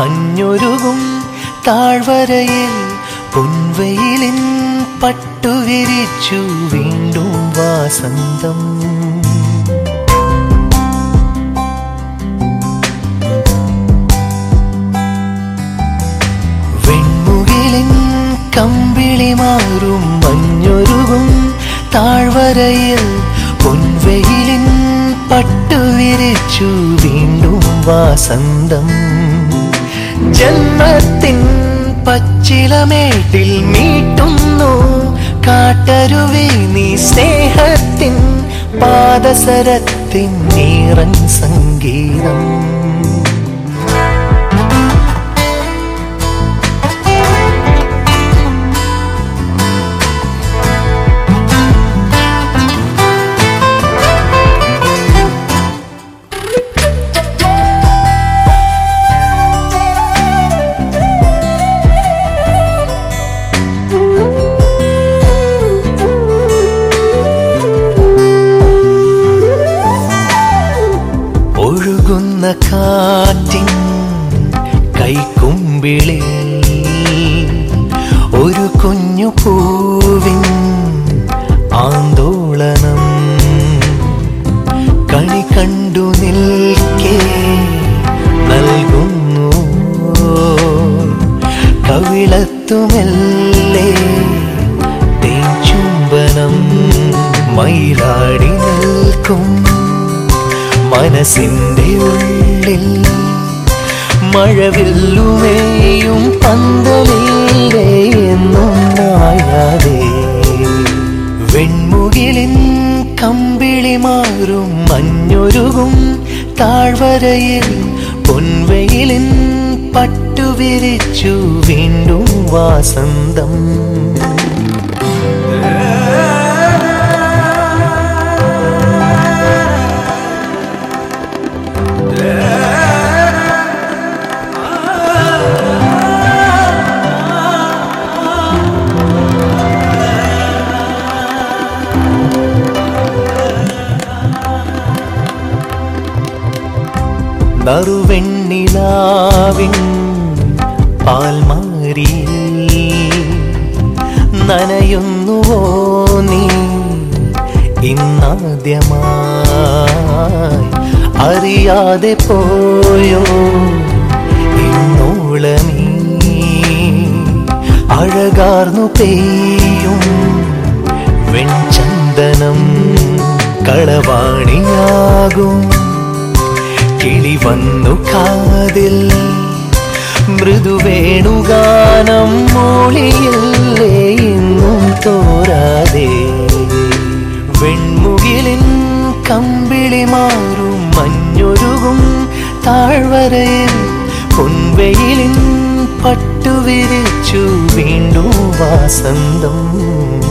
മഞ്ഞൊരുകും താഴ്വരയിൽ പൊൻവെയിലിൻ പട്ടുവിരിച്ചു വീണ്ടും വാസന്തം വെൺമുകിലിൻ കമ്പിളി മാറും മഞ്ഞൊരുകും താഴ്വരയിൽ പൊൻവെയിലിൻ പട്ടുവിരിച്ചു വീണ്ടും വാസന്തം ജന്മത്തിൻ പച്ചിലമേട്ടിൽ മീട്ടുന്നു കാട്ടരുവി നീ സ്നേഹത്തിൻ പാദസരത്തിൻ നീറൻ സംഗീതം ഒഴുകുന്ന കാറ്റിൻ കൈക്കുമ്പിളി ഒരു കുഞ്ഞു പൂവിൻ ആന്തോളനം കണി കണ്ടു നിൽക്കേ നൽകുന്നു കവിളത്തുമെല്ലേ തേച്ചുംബനം മയിലാടി നിൽക്കും മനസ്സിന്റെ ഉള്ളിൽ മഴവില്ലുമേയും പന്തലില്ലേ എന്നും മായാതെ വെൺമുകിലിൻ കമ്പിളി മാറും മഞ്ഞൊരുകും താഴ്വരയിൽ പൊൻവെയിലിൻ പട്ടുവിരിച്ചു വീണ്ടും വാസന്തം നറുവെണ്ണിലാവിൻ പാൽമാരി നനയുന്നുവോ നീ ഇന്നാദ്യമായി അറിയാതെ പോയോ ഇന്നോളമീ അഴകാർന്നു പെയ്യും വെൺചന്ദനം കളവാണിയാകും കിളി വന്നു കാതിൽ മൃദുവേണുഗാനം മൂളിയില്ലേ ഇന്നും തോരാതെ വെൺമുകിലിൻ കമ്പിളി മാറും മഞ്ഞൊരുകും താഴ്വരയിൽ പൊൻവെയിലിൻ പട്ടുവിരിച്ചു വീണ്ടും വാസന്തം